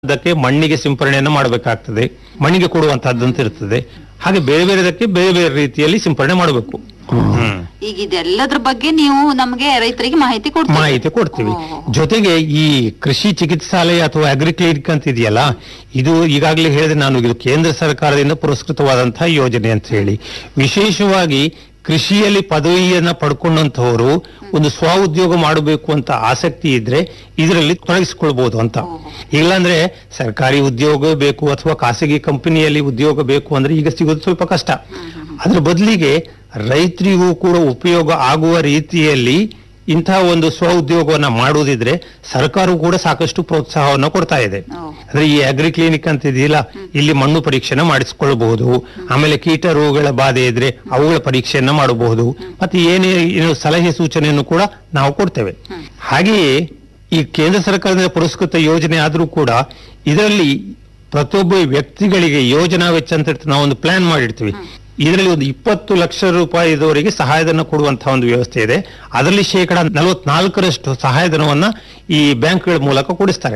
ಅದಕ್ಕೆ ಮಣ್ಣಿಗೆ ಸಿಂಪರಣೆಯನ್ನು ಮಾಡಬೇಕಾಗ್ತದೆ ಮಣ್ಣಿಗೆ ಕೊಡುವಂತಹದ್ದಂತ ಇರ್ತದೆ ಹಾಗೆ ಬೇರೆ ಬೇರೆದಕ್ಕೆ ಬೇರೆ ಬೇರೆ ರೀತಿಯಲ್ಲಿ ಸಿಂಪರಣೆ ಮಾಡಬೇಕು ಹ್ಮ್ ಈಗ ಇದೆಲ್ಲದ್ರ ಬಗ್ಗೆ ನೀವು ನಮ್ಗೆ ರೈತರಿಗೆ ಮಾಹಿತಿ ಕೊಡ್ತೀವಿ ಮಾಹಿತಿ ಕೊಡ್ತೀವಿ ಓ. ಜೊತೆಗೆ ಈ ಕೃಷಿ ಚಿಕಿತ್ಸಾಲಯ ಅಥವಾ ಅಗ್ರಿಕ್ಲಿನಿಕ್ ಅಂತ ಇದೆಯಲ್ಲ ಇದು ಈಗಾಗಲೇ ಹೇಳಿದೆ ನಾನು ಇದು ಕೇಂದ್ರ ಸರ್ಕಾರದಿಂದ ಪುರಸ್ಕೃತವಾದಂತಹ ಯೋಜನೆ ಅಂತ ಹೇಳಿ ವಿಶೇಷವಾಗಿ ಕೃಷಿಯಲ್ಲಿ ಪದವಿಯನ್ನ ಪಡ್ಕೊಂಡಂತವರು ಒಂದು ಸ್ವ ಉದ್ಯೋಗ ಮಾಡಬೇಕು ಅಂತ ಆಸಕ್ತಿ ಇದ್ರೆ ಇದರಲ್ಲಿ ತೊಡಗಿಸಿಕೊಳ್ಬಹುದು ಅಂತ ಇಲ್ಲಾಂದ್ರೆ ಸರ್ಕಾರಿ ಉದ್ಯೋಗ ಬೇಕು ಅಥವಾ ಖಾಸಗಿ ಕಂಪನಿಯಲ್ಲಿ ಉದ್ಯೋಗ ಬೇಕು ಅಂದ್ರೆ ಈಗ ಸಿಗೋದು ಸ್ವಲ್ಪ ಕಷ್ಟ ಅದ್ರ ಬದಲಿಗೆ ರೈತರಿಗೂ ಕೂಡ ಉಪಯೋಗ ಆಗುವ ರೀತಿಯಲ್ಲಿ ಇಂತಹ ಒಂದು ಸ್ವ ಉದ್ಯೋಗವನ್ನ ಮಾಡುವುದಿದ್ರೆ ಸರ್ಕಾರವು ಕೂಡ ಸಾಕಷ್ಟು ಪ್ರೋತ್ಸಾಹವನ್ನು ಕೊಡ್ತಾ ಇದೆ ಓ. ಅಂದ್ರೆ ಈ ಅಗ್ರಿ ಕ್ಲಿನಿಕ್ ಅಂತ ಇದೆಯಲ್ಲ ಇಲ್ಲಿ ಮಣ್ಣು ಪರೀಕ್ಷೆನ ಮಾಡಿಸಿಕೊಳ್ಳಬಹುದು ಆಮೇಲೆ ಕೀಟ ರೋಗಗಳ ಬಾಧೆ ಇದ್ರೆ ಅವುಗಳ ಪರೀಕ್ಷೆಯನ್ನ ಮಾಡಬಹುದು ಮತ್ತೆ ಏನೇ ಏನು ಸಲಹೆ ಸೂಚನೆಯನ್ನು ಕೂಡ ನಾವು ಕೊಡ್ತೇವೆ ಹಾಗೆಯೇ ಈ ಕೇಂದ್ರ ಸರ್ಕಾರದಿಂದ ಪುರಸ್ಕೃತ ಯೋಜನೆ ಆದ್ರೂ ಕೂಡ ಇದರಲ್ಲಿ ಪ್ರತಿಯೊಬ್ಬ ವ್ಯಕ್ತಿಗಳಿಗೆ ಯೋಜನಾ ವೆಚ್ಚ ಅಂತ ಇರ್ತದೆ ನಾವು ಒಂದು ಪ್ಲಾನ್ ಮಾಡಿರ್ತೀವಿ ಇದರಲ್ಲಿ ಒಂದು ಇಪ್ಪತ್ತು ಲಕ್ಷ ರೂಪಾಯಿದವರೆಗೆ ಸಹಾಯಧನ ಕೊಡುವಂತಹ ಒಂದು ವ್ಯವಸ್ಥೆ ಇದೆ ಅದರಲ್ಲಿ ಶೇಕಡ ನಲವತ್ನಾಲ್ಕರಷ್ಟು ಸಹಾಯಧನವನ್ನ ಈ ಬ್ಯಾಂಕ್ಗಳ ಮೂಲಕ ಕೊಡಿಸ್ತಾರೆ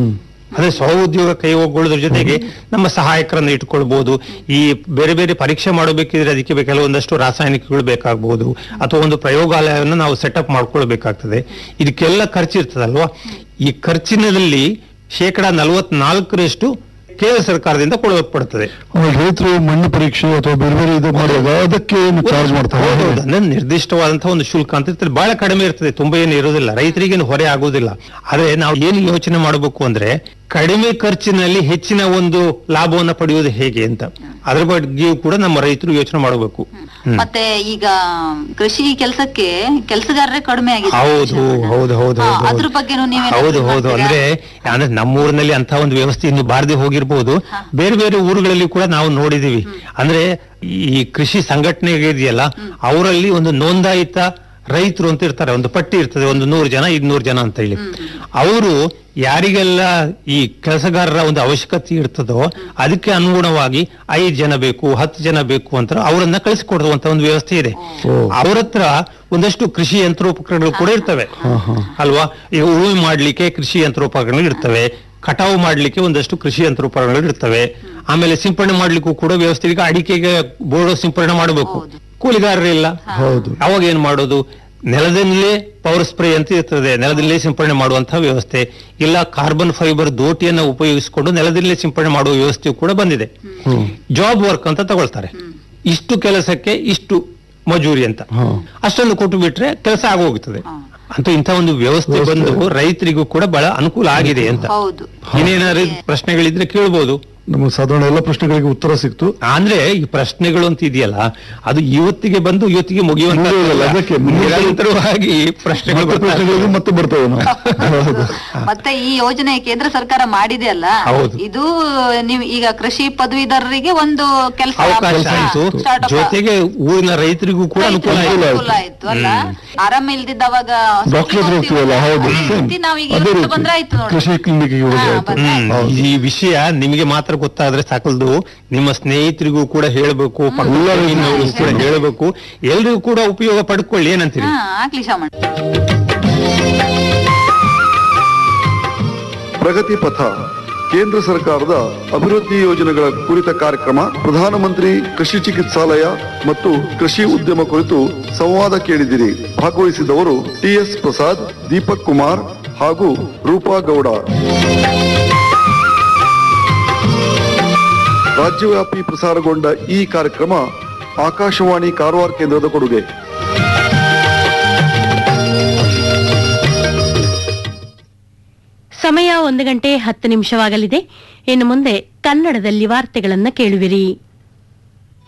ಅದೇ ಸ್ವ ಉದ್ಯೋಗ ಕೈಗೊಳ್ಳೋದ್ರ ಜೊತೆಗೆ ನಮ್ಮ ಸಹಾಯಕರನ್ನು ಇಟ್ಕೊಳ್ಬಹುದು ಈ ಬೇರೆ ಬೇರೆ ಪರೀಕ್ಷೆ ಮಾಡಬೇಕಿದ್ರೆ ಅದಕ್ಕೆ ಬೇ- ಕೆಲವೊಂದಷ್ಟು ರಾಸಾಯನಿಕಗಳು ಬೇಕಾಗಬಹುದು ಅಥವಾ ಒಂದು ಪ್ರಯೋಗಾಲಯವನ್ನು ನಾವು ಸೆಟಪ್ ಮಾಡ್ಕೊಳ್ಬೇಕಾಗ್ತದೆ ಇದಕ್ಕೆಲ್ಲ ಖರ್ಚು ಇರ್ತದಲ್ವಾ ಈ ಖರ್ಚಿನಲ್ಲಿ ಶೇಕಡ ನಲವತ್ನಾಲ್ಕರಷ್ಟು ಕೇಂದ್ರ ಸರ್ಕಾರದಿಂದ ಕೊಡಲ್ಪಡುತ್ತದೆ ಆಮೇಲೆ ರೈತರು ಮಣ್ಣು ಪರೀಕ್ಷೆ ಅಥವಾ ಬೇರೆ ಬೇರೆ ಇದು ಮಾಡುವಾಗ ಅದಕ್ಕೆ ಏನು ಚಾರ್ಜ್ ಮಾಡ್ತಾರೆ ಹೌದು, ಹೌದು. ಅಂದ್ರೆ ನಿರ್ದಿಷ್ಟವಾದಂತಹ ಒಂದು ಶುಲ್ಕ ಅಂತ ಇರ್ತದೆ ಬಹಳ ಕಡಿಮೆ ಇರ್ತದೆ ತುಂಬಾ ಏನು ಇರೋದಿಲ್ಲ ರೈತರಿಗೇನು ಹೊರೆ ಆಗುವುದಿಲ್ಲ ಆದ್ರೆ ನಾವು ಏನು ಯೋಚನೆ ಮಾಡಬೇಕು ಅಂದ್ರೆ ಕಡಿಮೆ ಖರ್ಚಿನಲ್ಲಿ ಹೆಚ್ಚಿನ ಒಂದು ಲಾಭವನ್ನ ಪಡೆಯುವುದು ಹೇಗೆ ಅಂತ ಅದ್ರ ಬಗ್ಗೆಯೂ ಕೂಡ ನಮ್ಮ ರೈತರು ಯೋಚನೆ ಮಾಡಬೇಕು ಹ್ಮ್. ಮತ್ತೆ ಈಗ ಕೃಷಿ ಕೆಲಸಕ್ಕೆ ಕೆಲಸಗಾರರೇ ಕಡಿಮೆ ಆಗಿದೆ ಹೌದು ಹೌದು ಹೌದು ಹಾ, ಹೌದು ಅದ್ರ ಬಗ್ಗೆ ನೀವೇನಾದ್ರು ಹೌದು ಹೌದು ಮಾಡ್ತೀರಾ? ಅಂದ್ರೆ ಅಂದ್ರೆ ನಮ್ಮೂರಿನಲ್ಲಿ ಅಂತ ಒಂದು ವ್ಯವಸ್ಥೆ ಇನ್ನು ಬಾರದೆ ಹೋಗಿರ್ಬೋದು ಬೇರೆ ಬೇರೆ ಊರುಗಳಲ್ಲಿ ಕೂಡ ನಾವು ನೋಡಿದೀವಿ ಅಂದ್ರೆ ಈ ಕೃಷಿ ಸಂಘಟನೆ ಇದೆಯಲ್ಲ ಅವರಲ್ಲಿ ಒಂದು ನೋಂದಾಯಿತ ರೈತರು ಅಂತ ಇರ್ತಾರೆ ಒಂದು ಪಟ್ಟಿ ಇರ್ತದೆ ಒಂದು ನೂರು ಜನ ಇನ್ನೂರು ಜನ ಅಂತ ಹೇಳಿ ಅವರು ಯಾರಿಗೆಲ್ಲ ಈ ಕೆಲಸಗಾರರ ಒಂದು ಅವಶ್ಯಕತೆ ಇರ್ತದೋ ಅದಕ್ಕೆ ಅನುಗುಣವಾಗಿ ಐದು ಜನ ಬೇಕು ಹತ್ತು ಜನ ಬೇಕು ಅಂತ ಅವರನ್ನ ಕಳಿಸಿಕೊಡುವಂತ ಒಂದು ವ್ಯವಸ್ಥೆ ಇದೆ ಅವ್ರ ಹತ್ರ ಒಂದಷ್ಟು ಕೃಷಿ ಯಂತ್ರೋಪಕರಣಗಳು ಕೂಡ ಇರ್ತವೆ ಅಲ್ವಾ ಈಗ ಉಳುಮೆ ಮಾಡ್ಲಿಕ್ಕೆ ಕೃಷಿ ಯಂತ್ರೋಪಕರಣಗಳು ಇರ್ತವೆ ಕಟಾವು ಮಾಡ್ಲಿಕ್ಕೆ ಒಂದಷ್ಟು ಕೃಷಿ ಯಂತ್ರೋಪಕರಣಗಳು ಇರ್ತವೆ ಆಮೇಲೆ ಸಿಂಪಡಣೆ ಮಾಡ್ಲಿಕ್ಕೂ ಕೂಡ ವ್ಯವಸ್ಥೆ ಈಗ ಅಡಿಕೆಗೆ ಬೋರ್ಡೋ ಸಿಂಪಡಣೆ ಮಾಡಬೇಕು ಕೂಲಿಗಾರರಿಲ್ಲ ಹೌದು ಅವಾಗ ಏನ್ ಮಾಡೋದು ನೆಲದಲ್ಲೇ ಪವರ್ ಸ್ಪ್ರೇ ಅಂತ ಇರ್ತದೆ ನೆಲದಲ್ಲೇ ಸಿಂಪಡಣೆ ಮಾಡುವಂತಹ ವ್ಯವಸ್ಥೆ ಇಲ್ಲ ಕಾರ್ಬನ್ ಫೈಬರ್ ದೋಟಿಯನ್ನ ಉಪಯೋಗಿಸಿಕೊಂಡು ನೆಲದಲ್ಲೇ ಸಿಂಪಡಣೆ ಮಾಡುವ ವ್ಯವಸ್ಥೆಯು ಕೂಡ ಬಂದಿದೆ ಜಾಬ್ ವರ್ಕ್ ಅಂತ ತಗೊಳ್ತಾರೆ ಇಷ್ಟು ಕೆಲಸಕ್ಕೆ ಇಷ್ಟು ಮಜೂರಿ ಅಂತ ಅಷ್ಟೊಂದು ಕೊಟ್ಟು ಬಿಟ್ರೆ ಕೆಲಸ ಆಗೋಗ್ತದೆ ಅಂತ ಇಂಥ ಒಂದು ವ್ಯವಸ್ಥೆ ಬಂದು ರೈತರಿಗೂ ಕೂಡ ಬಹಳ ಅನುಕೂಲ ಆಗಿದೆ ಅಂತ ಹೌದು ಇನ್ನೇನಾದ್ರು ಪ್ರಶ್ನೆಗಳಿದ್ರೆ ಕೇಳ್ಬೋದು ನಮಗೆ ಸಾಧಾರಣ ಎಲ್ಲ ಪ್ರಶ್ನೆಗಳಿಗೆ ಉತ್ತರ ಸಿಕ್ತು ಅಂದ್ರೆ ಈ ಪ್ರಶ್ನೆಗಳು ಅಂತ ಇದೆಯಲ್ಲ ಅದು ಇವತ್ತಿಗೆ ಬಂದು ಇವತ್ತಿಗೆ ಮುಗಿಯುವಂತ ಮುಗಿಯೋದಿಲ್ಲ, ಅದಕ್ಕೆ ಮುಂದೆ- ನಿರಂತರವಾಗಿ ಪ್ರಶ್ನೆಗಳು ಮತ್ತೆ ಬರ್ತಾ ಪ್ರಶ್ನೆಗಳಿಗೆ ಮತ್ತೆ ಬರ್ತವೆ ನಾವು ಹೌದು ಮತ್ತೆ ಈ ಯೋಜನೆ ಕೇಂದ್ರ ಸರ್ಕಾರ ಮಾಡಿದೆ ಅಲ್ಲ ಹೌದು. ಇದು ನೀವು ಈಗ ಕೃಷಿ ಪದವೀಧರರಿಗೆ ಒಂದು ಕೆಲಸ ಅವಕಾಶ ಆಯ್ತು ಜೊತೆಗೆ ಊರಿನ ರೈತರಿಗೂ ಕೂಡ ಅನುಕೂಲ ಆಯ್ತು ಅನುಕೂಲ ಆಯ್ತು ಅಲ್ಲ ಆರಾಮ ಇಲ್ದಿದ್ದವಾಗ ಡಾಕ್ಟರ್ ಹತ್ರ ಹೋಗ್ತೀವಲ್ಲ ಹೌದು ರೀತಿ ನಾವೀಗ ಅದೇ ಇವತ್ತು ರೀತಿ ಬಂದ್ರೆ ಆಯ್ತು ನೋಡಿ ಕೃಷಿ ಕ್ಲಿನಿಕ್ಗೆ ಹೋದ್ರೆ ಹಾ, ಆಯ್ತು ಬಂದ್ರೆ ಹ್ಮ್ ಈ ವಿಷಯ ನಿಮಗೆ ಮಾತ್ರ ಗೊತ್ತಾದ್ರೆ ಸಾಕಲ್ದು ನಿಮ್ಮ ಸ್ನೇಹಿತರಿಗೂ ಕೂಡ ಹೇಳಬೇಕು ಪಕ್ಕದಲ್ಲಿನವ್ರಿಗೂ ಕೂಡ ಹೇಳಬೇಕು ಎಲ್ರಿಗೂ ಕೂಡ ಉಪಯೋಗ ಪಡ್ಕೊಳ್ಳಿ ಏನಂತೀರಿ ಹಾ ಆಗ್ಲಿ ಶಾಮಣ್ಣ ಪ್ರಗತಿ ಪಥ ಕೇಂದ್ರ ಸರ್ಕಾರದ ಅಭಿವೃದ್ಧಿ ಯೋಜನೆಗಳ ಕುರಿತ ಕಾರ್ಯಕ್ರಮ ಪ್ರಧಾನಮಂತ್ರಿ ಕೃಷಿ ಚಿಕಿತ್ಸಾಲಯ ಮತ್ತು ಕೃಷಿ ಉದ್ಯಮ ಕುರಿತು ಸಂವಾದ ಕೇಳಿದಿರಿ ಭಾಗವಹಿಸಿದವರು ಟಿಎಸ್ ಪ್ರಸಾದ್ ದೀಪಕ್ ಕುಮಾರ್ ಹಾಗೂ ರೂಪಾ ಗೌಡ ರಾಜ್ಯವ್ಯಾಪಿ ಪ್ರಸಾರಗೊಂಡ ಈ ಕಾರ್ಯಕ್ರಮ ಆಕಾಶವಾಣಿ ಕಾರವಾರ ಕೇಂದ್ರದ ಕೊಡುಗೆ ಸಮಯ ಒಂದು ಗಂಟೆ ಹತ್ತು ನಿಮಿಷವಾಗಲಿದೆ ಇನ್ನು ಮುಂದೆ ಕನ್ನಡದಲ್ಲಿ ವಾರ್ತೆಗಳನ್ನು ಕೇಳುವಿರಿ